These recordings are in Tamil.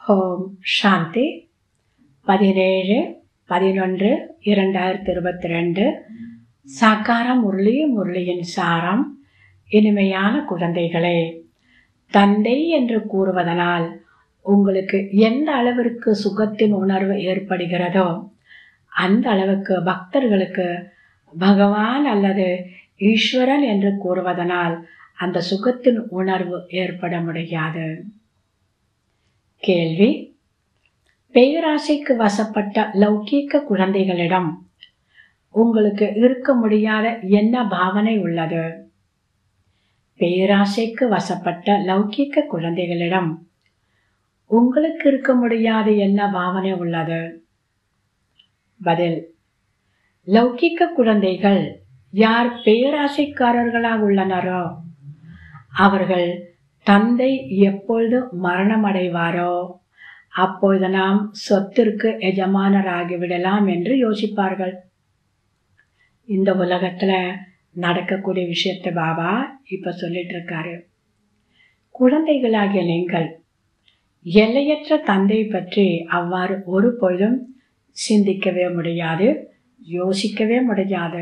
ஓம் சாந்தி பதினேழு பதினொன்று இரண்டாயிரத்தி இருபத்தி ரெண்டு சாக்கார முரளி முரளியின் சாரம் இனிமையான குழந்தைகளே தந்தை என்று கூறுவதனால் உங்களுக்கு எந்த அளவிற்கு சுகத்தின் உணர்வு ஏற்படுகிறதோ அந்த அளவுக்கு பக்தர்களுக்கு பகவான் அல்லது ஈஸ்வரன் என்று கூறுவதனால் அந்த சுகத்தின் உணர்வு ஏற்பட முடியாது கேள்வி பேராசைக்கு வசப்பட்ட லௌகீக குழந்தைகளிடம் உங்களுக்கு இருக்க முடியாத என்ன பாவனை உள்ளது பேராசைக்கு வசப்பட்ட லௌகீக குழந்தைகளிடம் உங்களுக்கு இருக்க முடியாத என்ன பாவனை உள்ளது பதில் லௌகிக்க குழந்தைகள் யார் பேராசைக்காரர்களாக உள்ளனரோ அவர்கள் தந்தை எப்பொழுது மரணமடைவாரோ அப்பொழுது நாம் சொத்திற்கு எஜமானராகிவிடலாம் என்று யோசிப்பார்கள் இந்த உலகத்துல நடக்கக்கூடிய விஷயத்தை பாபா இப்ப சொல்லிட்டு இருக்காரு குழந்தைகளாகிய நீங்கள் எல்லையற்ற தந்தை பற்றி அவ்வாறு ஒரு பொழுதும் சிந்திக்கவே முடியாது யோசிக்கவே முடியாது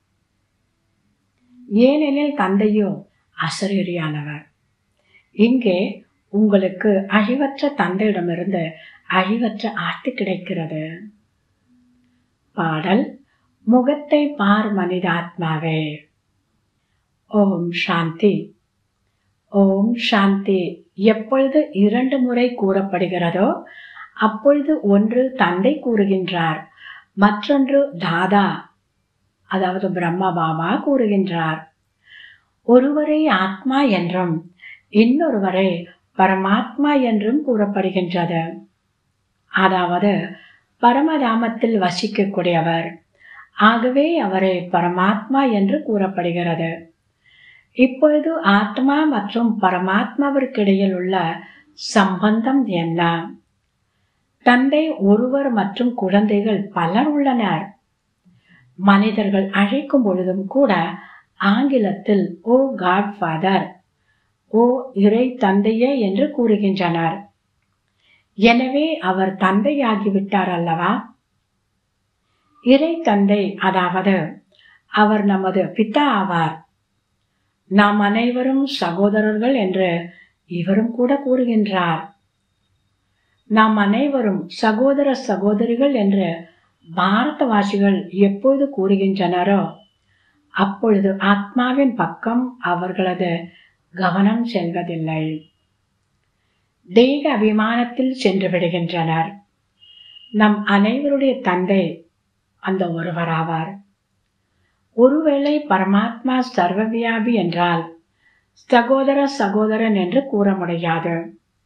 ஏனெனில் தந்தையோ அசரீரியானவர் இங்கே உங்களுக்கு அழிவற்ற தந்தையிடமிருந்து அழிவற்ற ஆட்டு கிடைக்கிறது பாடல் முகத்தை பார் மனிதாத்மாவே ஓம் சாந்தி ஓம் சாந்தி எப்பொழுது இரண்டு முறை கூறப்படுகிறதோ அப்பொழுது ஒன்று தந்தை கூறுகின்றார் மற்றொன்று தாதா அதாவது பிரம்ம பாபா கூறுகின்றார் ஒருவரை ஆத்மா என்றும் இன்னொருவரை பரமாத்மா என்றும் கூறப்படுகின்றது அதாவது பரமதாமத்தில் வசிக்கக்கூடியவர் ஆகவே அவரை பரமாத்மா என்று கூறப்படுகிறது இப்பொழுது ஆத்மா மற்றும் பரமாத்மாவிற்கிடையில் உள்ள சம்பந்தம் என்ன தந்தை ஒருவர் மற்றும் குழந்தைகள் பலர் உள்ளனர் மனிதர்கள் அழைக்கும் பொழுதும் கூட ஆங்கிலத்தில் ஓ காட் ஃபாதர் ஓ இறை தந்தையே என்று கூறுகின்றனர் எனவே அவர் தந்தையாகிவிட்டார் அல்லவா இறை தந்தை அதாவது அவர் நமது பிதா ஆவார் நாம் அனைவரும் சகோதரர்கள் என்று இவரும் கூட கூறுகின்றார் நாம் அனைவரும் சகோதர சகோதரிகள் என்று பாரதவாசிகள் எப்பொழுது கூறுகின்றனரோ அப்பொழுது ஆத்மாவின் பக்கம் அவர்களது கவனம் செல்வதில்லை தேக அபிமானத்தில் சென்று விடுகின்றனர் நம் அனைவருடைய தந்தை அந்த ஒருவராவார் ஒருவேளை பரமாத்மா சர்வவியாபி என்றால் சகோதர சகோதரன் என்று கூற முடியாது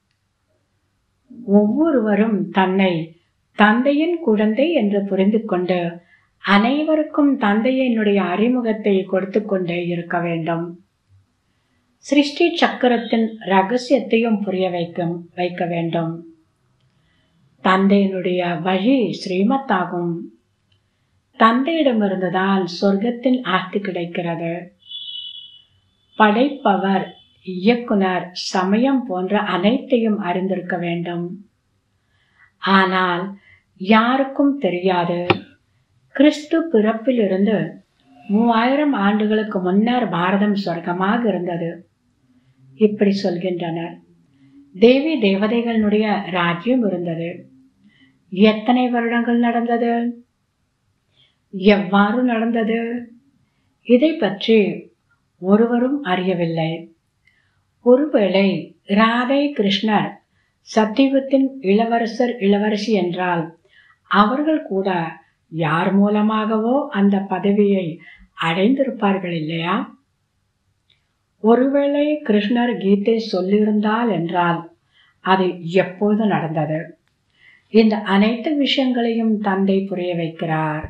ஒவ்வொருவரும் தன்னை தந்தையின் குழந்தை என்று புரிந்து கொண்டு அனைவருக்கும் தந்தையினுடைய அறிமுகத்தை கொடுத்து கொண்டே இருக்க வேண்டும் சிருஷ்டி சக்கரத்தின் ரகசியத்தையும் புரிய வைக்கும் வைக்க வேண்டும் தந்தையினுடைய வழி ஸ்ரீமத்தாகும் தந்தையிடமிருந்துதான் சொர்க்கத்தின் ஆஸ்தி கிடைக்கிறது படைப்பவர் இயக்குனர் சமயம் போன்ற அனைத்தையும் அறிந்திருக்க வேண்டும் ஆனால் யாருக்கும் தெரியாது கிறிஸ்து பிறப்பிலிருந்து மூவாயிரம் ஆண்டுகளுக்கு முன்னர் பாரதம் சொர்க்கமாக இருந்தது இப்படி சொல்கின்றனர் தேவி தேவதைகளுடைய ராஜ்யம் இருந்தது எத்தனை வருடங்கள் நடந்தது எவ்வாறு நடந்தது இதை பற்றி ஒருவரும் அறியவில்லை ஒருவேளை ராதை கிருஷ்ணர் சத்தியுகத்தின் இளவரசர் இளவரசி என்றால் அவர்கள் கூட யார் மூலமாகவோ அந்த பதவியை அடைந்திருப்பார்கள் இல்லையா ஒருவேளை கிருஷ்ணர் கீதை சொல்லியிருந்தால் என்றால் அது எப்போது நடந்தது இந்த அனைத்து விஷயங்களையும் தந்தை புரிய வைக்கிறார்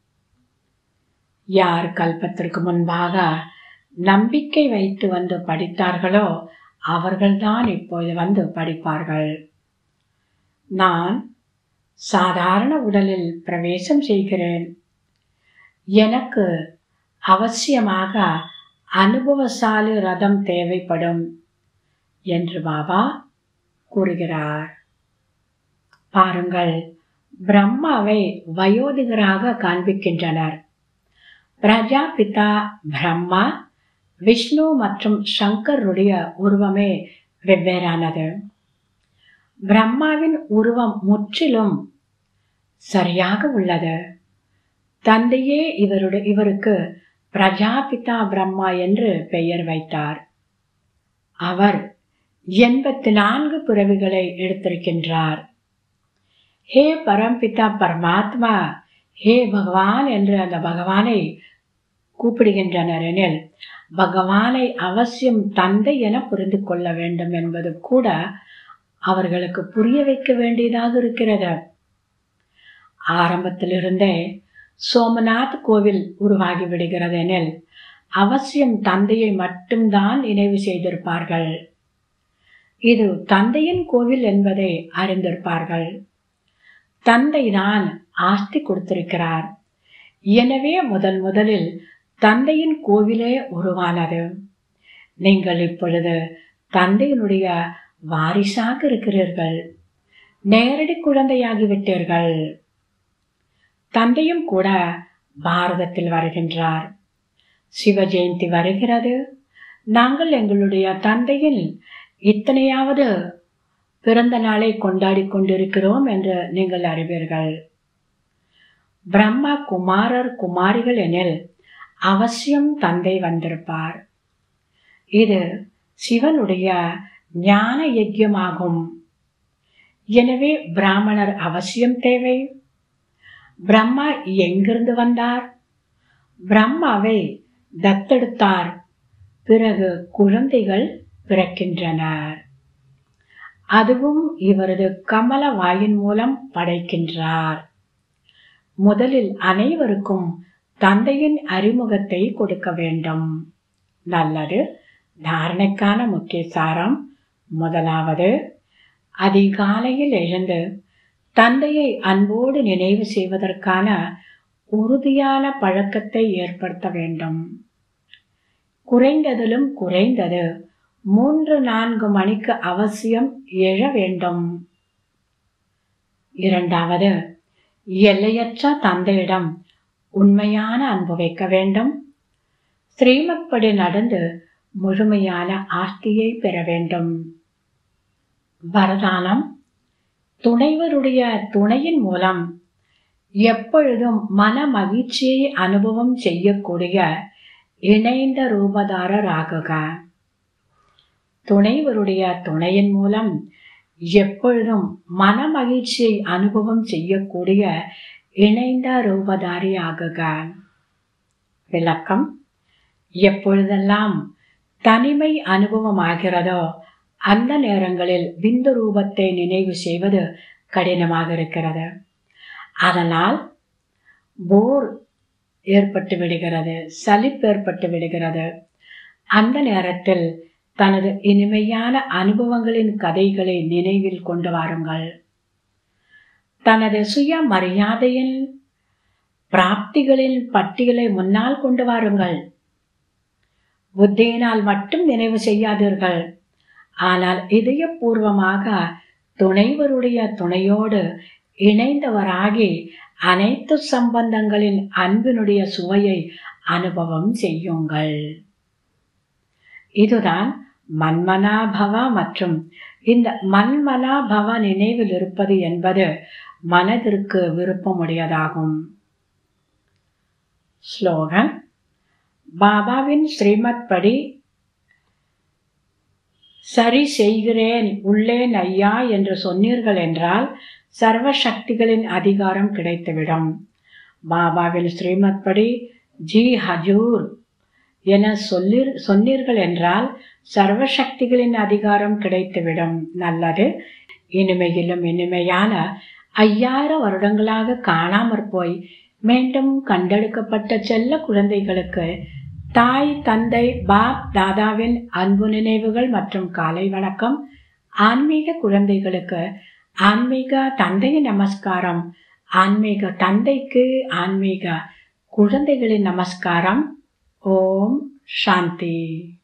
யார் கல்பத்திற்கு முன்பாக நம்பிக்கை வைத்து வந்து படித்தார்களோ அவர்கள்தான் இப்போது வந்து படிப்பார்கள் நான் சாதாரண உடலில் பிரவேசம் செய்கிறேன் எனக்கு அவசியமாக அனுபவசாலி ரதம் தேவைப்படும் என்று பாபா கூறுகிறார் பாருங்கள் பிரம்மாவை வயோதிகராக காண்பிக்கின்றனர் பிரஜாபிதா பிரம்மா விஷ்ணு மற்றும் சங்கருடைய உருவமே வெவ்வேறானது பிரம்மாவின் உருவம் முற்றிலும் சரியாக உள்ளது தந்தையே இவருடைய இவருக்கு பிரஜாபிதா பிரம்மா என்று பெயர் வைத்தார் அவர் எண்பத்தி நான்கு பிறவிகளை எடுத்திருக்கின்றார் ஹே பரம்பிதா பரமாத்மா ஹே பகவான் என்று அந்த பகவானை கூப்பிடுகின்றனர் எனில் பகவானை அவசியம் தந்தை என புரிந்து கொள்ள வேண்டும் என்பது கூட அவர்களுக்கு புரிய வைக்க வேண்டியதாக இருக்கிறது ஆரம்பத்திலிருந்தே சோமநாத் கோவில் உருவாகி விடுகிறது எனில் அவசியம் தந்தையை மட்டும்தான் நினைவு செய்திருப்பார்கள் இது தந்தையின் கோவில் என்பதை அறிந்திருப்பார்கள் தந்தை தான் ஆஸ்தி கொடுத்திருக்கிறார் எனவே முதன் முதலில் தந்தையின் கோவிலே உருவானது நீங்கள் இப்பொழுது தந்தையினுடைய வாரிசாக இருக்கிறீர்கள் நேரடி குழந்தையாகிவிட்டீர்கள் தந்தையும் கூட பாரதத்தில் வருகின்றார் சிவ ஜெயந்தி வருகிறது நாங்கள் எங்களுடைய தந்தையின் இத்தனையாவது பிறந்த நாளை கொண்டாடி கொண்டிருக்கிறோம் என்று நீங்கள் அறிவீர்கள் பிரம்மா குமாரர் குமாரிகள் எனில் அவசியம் தந்தை வந்திருப்பார் இது சிவனுடைய ஞான யஜ்யமாகும் எனவே பிராமணர் அவசியம் தேவை பிரம்மா எங்கிருந்து வந்தார் பிரம்மாவை தத்தெடுத்தார் பிறகு குழந்தைகள் பிறக்கின்றனர் அதுவும் இவரது கமல வாயின் மூலம் படைக்கின்றார் முதலில் அனைவருக்கும் தந்தையின் அறிமுகத்தை கொடுக்க வேண்டும் நல்லது தாரணைக்கான முக்கிய சாரம் முதலாவது அதிகாலையில் எழுந்து தந்தையை அன்போடு நினைவு செய்வதற்கான உறுதியான பழக்கத்தை ஏற்படுத்த வேண்டும் குறைந்ததிலும் குறைந்தது மூன்று நான்கு மணிக்கு அவசியம் எழ வேண்டும் இரண்டாவது எல்லையற்ற தந்தையிடம் உண்மையான அன்பு வைக்க வேண்டும் ஸ்ரீமத்படி நடந்து முழுமையான ஆஸ்தியை பெற வேண்டும் வரதானம் துணைவருடைய துணையின் மூலம் எப்பொழுதும் மன மகிழ்ச்சியை அனுபவம் செய்யக்கூடிய இணைந்த ரூபதாரராகுக துணைவருடைய துணையின் மூலம் எப்பொழுதும் மன மகிழ்ச்சியை அனுபவம் செய்யக்கூடிய இணைந்த ரூபதாரி ஆகுக விளக்கம் எப்பொழுதெல்லாம் தனிமை அனுபவமாகிறதோ அந்த நேரங்களில் பிந்து ரூபத்தை நினைவு செய்வது கடினமாக இருக்கிறது அதனால் போர் ஏற்பட்டு விடுகிறது சலிப்பு ஏற்பட்டு விடுகிறது அந்த நேரத்தில் தனது இனிமையான அனுபவங்களின் கதைகளை நினைவில் கொண்டு வாருங்கள் தனது சுய மரியாதையின் பிராப்திகளின் பட்டியலை முன்னால் கொண்டு வாருங்கள் புத்தியினால் மட்டும் நினைவு செய்யாதீர்கள் ஆனால் இதயபூர்வமாக துணைவருடைய துணையோடு இணைந்தவராகி அனைத்து சம்பந்தங்களின் அன்பினுடைய சுவையை அனுபவம் செய்யுங்கள் இதுதான் மன்மனாபவ மற்றும் இந்த மன்மனாபவ நினைவில் இருப்பது என்பது மனதிற்கு விருப்பமுடையதாகும் ஸ்லோகன் பாபாவின் ஸ்ரீமத் படி சரி செய்கிறேன் உள்ளேன் ஐயா என்று சொன்னீர்கள் என்றால் சர்வ சக்திகளின் அதிகாரம் கிடைத்துவிடும் பாபாவின் ஸ்ரீமத் படி ஜி ஹஜூர் என சொல்லி சொன்னீர்கள் என்றால் சர்வ சக்திகளின் அதிகாரம் கிடைத்துவிடும் நல்லது இனிமையிலும் இனிமையான ஐயாயிரம் வருடங்களாக காணாமற் போய் மீண்டும் கண்டெடுக்கப்பட்ட செல்ல குழந்தைகளுக்கு தாய் தந்தை பாப் தாதாவின் அன்பு நினைவுகள் மற்றும் காலை வணக்கம் ஆன்மீக குழந்தைகளுக்கு ஆன்மீக தந்தையின் நமஸ்காரம் ஆன்மீக தந்தைக்கு ஆன்மீக குழந்தைகளின் நமஸ்காரம் ஓம் சாந்தி